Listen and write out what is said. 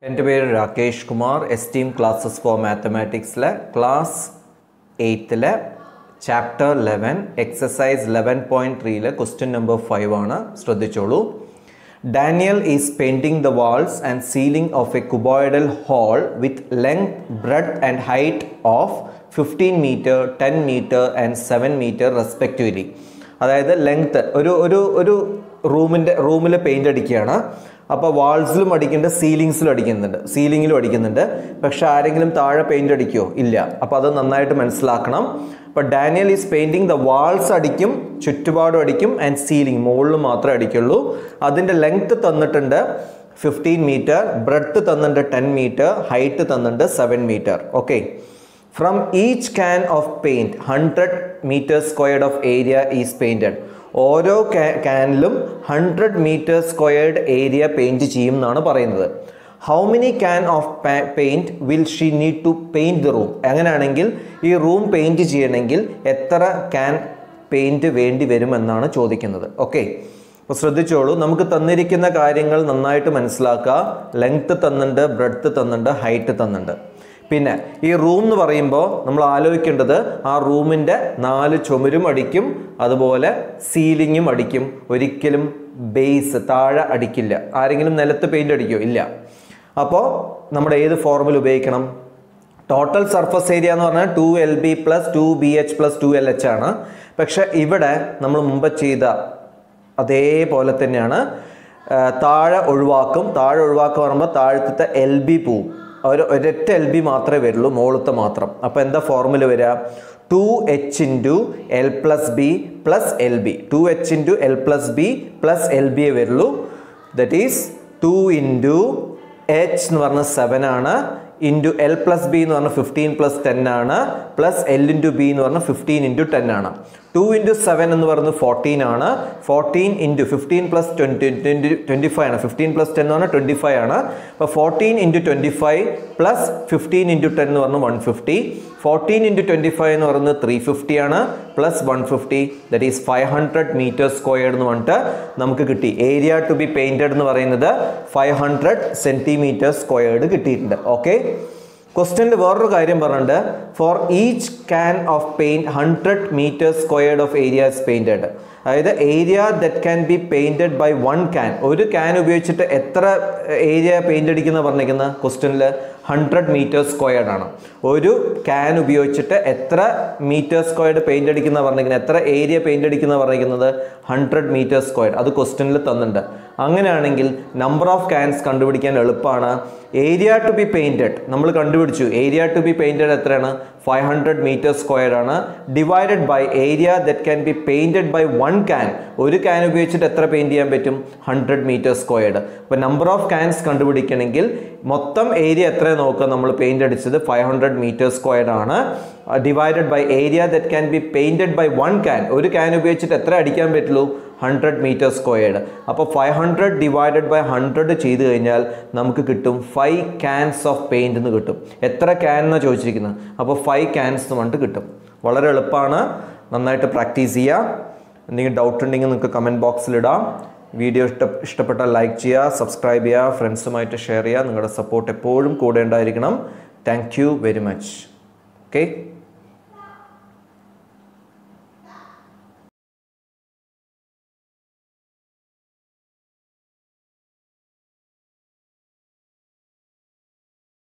എൻ്റെ പേര് Rakesh Kumar esteem classes for മാത്തമാറ്റിക്സിലെ ക്ലാസ് എയ്ത്തിലെ chapter eleven exercise eleven point ത്രീയിലെ ക്വസ്റ്റ്യൻ നമ്പർ ഫൈവ് ആണ് ശ്രദ്ധിച്ചോളൂ Daniel is painting the walls and ceiling of a cuboidal hall with length breadth and height of fifteen metre ten metre and seven metre respectively അതായത് length ഒരു ഒരു ഒരു റൂമിൻ്റെ റൂമിൽ paint അടിക്കുകയാണ് അപ്പോൾ വാൾസിലും അടിക്കുന്നുണ്ട് സീലിങ്സിലും അടിക്കുന്നുണ്ട് സീലിങ്ങിലും അടിക്കുന്നുണ്ട് പക്ഷെ ആരെങ്കിലും താഴെ പെയിൻ്റ് അടിക്കുമോ ഇല്ല അപ്പോൾ അത് നന്നായിട്ട് മനസ്സിലാക്കണം അപ്പോൾ Daniel is painting the walls അടിക്കും ചുറ്റുപാടും അടിക്കും ആൻഡ് സീലിംഗ് മുകളിൽ മാത്രമേ അടിക്കുള്ളൂ അതിൻ്റെ ലെങ്ത് തന്നിട്ടുണ്ട് ഫിഫ്റ്റീൻ മീറ്റർ ബ്രെഡ്ത്ത് തന്നിട്ടുണ്ട് ടെൻ മീറ്റർ ഹൈറ്റ് തന്നിട്ടുണ്ട് seven metre okay from each can of paint hundred metre squared of area is painted ഓരോ ക്യാനിലും hundred metre squared area paint ചെയ്യും എന്നാണ് പറയുന്നത് how many can of paint will she need to paint the room അങ്ങനെയാണെങ്കിൽ ഈ room paint ചെയ്യണമെങ്കിൽ എത്ര can paint വേണ്ടി വരുമെന്നാണ് ചോദിക്കുന്നത് ഓക്കെ അപ്പോൾ ശ്രദ്ധിച്ചോളൂ നമുക്ക് തന്നിരിക്കുന്ന കാര്യങ്ങൾ നന്നായിട്ട് മനസ്സിലാക്കുക ലെങ്ത്ത് തന്നിട്ടുണ്ട് ബ്രെഡ്ത്ത് തന്നിട്ടുണ്ട് ഹൈറ്റ് തന്നിട്ടുണ്ട് പിന്നെ ഈ റൂം എന്ന് പറയുമ്പോൾ നമ്മൾ ആലോചിക്കേണ്ടത് ആ റൂമിൻ്റെ നാല് ചുമരും അടിക്കും അതുപോലെ സീലിങ്ങും അടിക്കും ഒരിക്കലും ബേസ് താഴെ അടിക്കില്ല ആരെങ്കിലും നിലത്ത് പെയിൻ്റ് അടിക്കുമോ ഇല്ല അപ്പോൾ നമ്മുടെ ഏത് ഫോർമുല ഉപയോഗിക്കണം ടോട്ടൽ സർഫസ് ഏരിയ എന്ന് പറഞ്ഞാൽ two L B plus two B H plus two L H ആണ് പക്ഷെ ഇവിടെ നമ്മൾ മുമ്പ് ചെയ്ത അതേപോലെ തന്നെയാണ് താഴെ ഒഴിവാക്കും താഴെ ഒഴിവാക്കുക പറയുമ്പോൾ താഴത്തെ എൽ ബി പോവും ഒരു ഒരൊറ്റ എൽ ബി മാത്രമേ വരുള്ളൂ മുകളത്തെ മാത്രം അപ്പോൾ എന്താ ഫോർമുല വരിക two H into L plus B plus L B two H into L plus B plus L ബിയെ വരുള്ളൂ that is two into H എന്ന് പറഞ്ഞ സെവൻ ആണ് ഇൻറ്റു എൽ പ്ലസ് ബി എന്ന് പറഞ്ഞാൽ ഫിഫ്റ്റീൻ പ്ലസ് ടെൻ ആണ് plus L into B എന്ന് പറഞ്ഞാൽ ഫിഫ്റ്റീൻ ഇൻറ്റു ടെൻ ആണ് ടു ഇൻറ്റു സെവൻ എന്ന് പറയുന്നത് ഫോർട്ടീൻ ആണ് fourteen into fifteen plus twenty twenty twenty five ആണ് ഫിഫ്റ്റീൻ പ്ലസ് ടെൻ എന്ന് പറഞ്ഞാൽ ട്വൻറ്റി ഫൈവ് ആണ് അപ്പോൾ fourteen into twenty five plus fifteen into ten എന്ന് പറഞ്ഞാൽ one fifty fourteen into twenty five എന്ന് പറയുന്നത് ത്രീ ഫിഫ്റ്റി ആണ് plus one fifty that is five hundred metre squared എന്ന് പറഞ്ഞിട്ട് നമുക്ക് കിട്ടി ഏരിയ ടു ബി പെയിൻറ്റഡ് എന്ന് പറയുന്നത് ഫൈവ് ഹൺഡ്രഡ് സെൻറ്റിമീറ്റർ സ്ക്വയർഡ് കിട്ടിയിട്ടുണ്ട് ഓക്കെ ക്വസ്റ്റ്യനിൽ വേറൊരു കാര്യം പറഞ്ഞിട്ടുണ്ട് for each can of paint hundred metre squared of area is painted അതായത് area that can be painted by one can ഒരു ക്യാൻ ഉപയോഗിച്ചിട്ട് എത്ര ഏരിയ പെയിൻ്റ് അടിക്കുന്ന പറഞ്ഞിരിക്കുന്നത് ക്വസ്റ്റ്യനിൽ ഹൺഡ്രഡ് മീറ്റർ സ്ക്വയർഡ് ആണ് ഒരു ക്യാൻ ഉപയോഗിച്ചിട്ട് എത്ര മീറ്റർ സ്ക്വയർഡ് പെയിൻ്റ് അടിക്കുന്ന പറഞ്ഞിരിക്കുന്നത് എത്ര ഏരിയ പെയിൻ്റ് അടിക്കുന്ന പറഞ്ഞിരിക്കുന്നത് ഹൺഡ്രഡ് മീറ്റർ സ്ക്വയർഡ് അത് ക്വസ്റ്റ്യനിൽ തന്നിട്ടുണ്ട് അങ്ങനെയാണെങ്കിൽ നമ്പർ ഓഫ് ക്യാൻസ് കണ്ടുപിടിക്കാൻ എളുപ്പമാണ് ഏരിയ ടു ബി പെയിൻറ്റഡ് നമ്മൾ കണ്ടുപിടിച്ചു ഏരിയ ടു ബി പെയിൻറ്റഡ് എത്രയാണ് ഫൈവ് ഹൺഡ്രഡ് മീറ്റർ സ്ക്വയർ ആണ് divided by area that can be painted by one can ഒരു ക്യാൻ ഉപയോഗിച്ചിട്ട് എത്ര പെയിൻറ്റ് ചെയ്യാൻ പറ്റും ഹൺഡ്രഡ് മീറ്റർ സ്ക്വയർഡ് അപ്പോൾ നമ്പർ ഓഫ് ക്യാൻസ് കണ്ടുപിടിക്കണമെങ്കിൽ മൊത്തം ഏരിയ എത്ര നോക്കുക നമ്മൾ പെയിൻ്റ് അടിച്ചത് ഫൈവ് ഹൺഡ്രഡ് മീറ്റർ സ്ക്വയർഡ് ആണ് divided by area that can be painted by one can ഒരു ക്യാൻ ഉപയോഗിച്ചിട്ട് എത്ര അടിക്കാൻ പറ്റുള്ളൂ ഹൺഡ്രഡ് മീറ്റർ സ്ക്വയർഡ് അപ്പോൾ five hundred divided by hundred ചെയ്ത് കഴിഞ്ഞാൽ നമുക്ക് കിട്ടും ഫൈവ് ക്യാൻസ് ഓഫ് പെയിൻറ്റ് എന്ന് കിട്ടും എത്ര ക്യാൻ എന്നാണ് ചോദിച്ചിരിക്കുന്നത് അപ്പോൾ ഫൈവ് ക്യാൻസ് എന്ന് പറഞ്ഞിട്ട് കിട്ടും വളരെ എളുപ്പമാണ് നന്നായിട്ട് പ്രാക്ടീസ് ചെയ്യുക എന്തെങ്കിലും ഡൗട്ട് ഉണ്ടെങ്കിൽ നിങ്ങൾക്ക് കമൻറ്റ് ബോക്സിൽ ഇടാം വീഡിയോ ഇഷ്ട ഇഷ്ടപ്പെട്ടാൽ ലൈക്ക് ചെയ്യുക സബ്സ്ക്രൈബ് ചെയ്യുക ഫ്രണ്ട്സുമായിട്ട് ഷെയർ ചെയ്യുക നിങ്ങളുടെ സപ്പോർട്ട് എപ്പോഴും കൂടെ ഉണ്ടായിരിക്കണം thank you very much okay